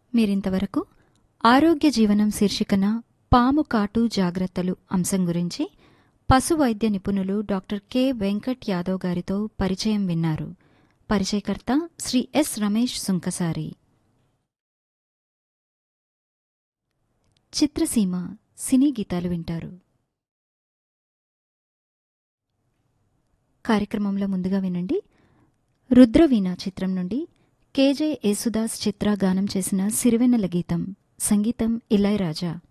మీరింతవరకు ఆరోగ్య జీవనం శీర్షికన పాము కాటు జాగ్రత్తలు అంశం గురించి పశు వైద్య నిపుణులు డాక్టర్ కె వెంకట్ యాదవ్ గారితో పరిచయం విన్నారు పరిచయకర్త శ్రీ ఎస్ రమేష్ సుంకసారి చిత్రసీమ సినీ గీతాలు వింటారు కార్యక్రమంలో ముందుగా వినండి రుద్రవీణ చిత్రం నుండి కేజే యేసుదాస్ చిత్ర గానం చేసిన సిరివెన్నెల గీతం సంగీతం ఇళయరాజా